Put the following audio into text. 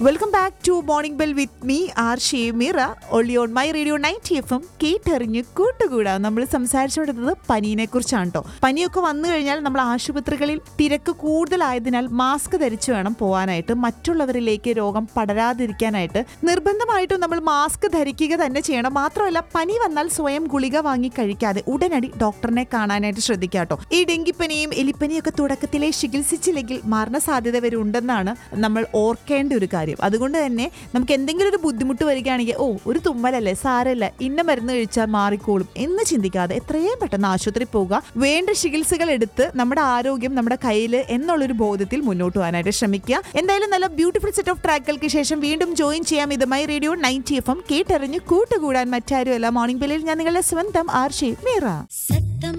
welcome back to morning bell with me R Shemira only on my radio ninety F M കേട്ടെറിഞ്ഞ് കൂട്ടുകൂടാ നമ്മൾ സംസാരിച്ചുകൊണ്ടിരുന്നത് പനീനെ കുറിച്ചാണ് കേട്ടോ പനിയൊക്കെ വന്നു കഴിഞ്ഞാൽ നമ്മൾ ആശുപത്രികളിൽ തിരക്ക് കൂടുതലായതിനാൽ മാസ്ക് ധരിച്ചു വേണം പോകാനായിട്ട് മറ്റുള്ളവരിലേക്ക് രോഗം പടരാതിരിക്കാനായിട്ട് നിർബന്ധമായിട്ടും നമ്മൾ മാസ്ക് ധരിക്കുക തന്നെ ചെയ്യണം മാത്രമല്ല പനി വന്നാൽ സ്വയം ഗുളിക വാങ്ങി കഴിക്കാതെ ഉടനടി ഡോക്ടറിനെ കാണാനായിട്ട് ശ്രദ്ധിക്കുക കേട്ടോ ഈ ഡെങ്കിപ്പനിയും എലിപ്പനിയൊക്കെ തുടക്കത്തിലെ ചികിത്സിച്ചില്ലെങ്കിൽ മരണ സാധ്യത വരെ ഉണ്ടെന്നാണ് നമ്മൾ ഓർക്കേണ്ട ഒരു കാര്യം അതുകൊണ്ട് തന്നെ നമുക്ക് എന്തെങ്കിലും ഒരു ബുദ്ധിമുട്ട് വരികയാണെങ്കിൽ ഓ ഒരു തുമ്മലല്ലേ സാരല്ല ഇന്ന മരുന്ന് കഴിച്ചാൽ മാറിക്കോളും എന്ന് ചിന്തിക്കാതെ എത്രയും പെട്ടെന്ന് ആശുപത്രി പോവുക വേണ്ട ചികിത്സകൾ എടുത്ത് നമ്മുടെ ആരോഗ്യം നമ്മുടെ കയ്യിൽ എന്നുള്ളൊരു ബോധത്തിൽ മുന്നോട്ട് പോകാനായിട്ട് ശ്രമിക്കുക എന്തായാലും നല്ല ബ്യൂട്ടിഫുൾ സെറ്റ് ഓഫ് ട്രാക്കുകൾക്ക് ശേഷം വീണ്ടും ജോയിൻ ചെയ്യാം ഇത് my radio ninety F M കേട്ടറിഞ്ഞ് കൂട്ടുകൂടാൻ മറ്റാരുമല്ല മോർണിംഗ് ബെല്ലിൽ ഞാൻ നിങ്ങളുടെ സ്വന്തം ആർഷി മീറ സത്യം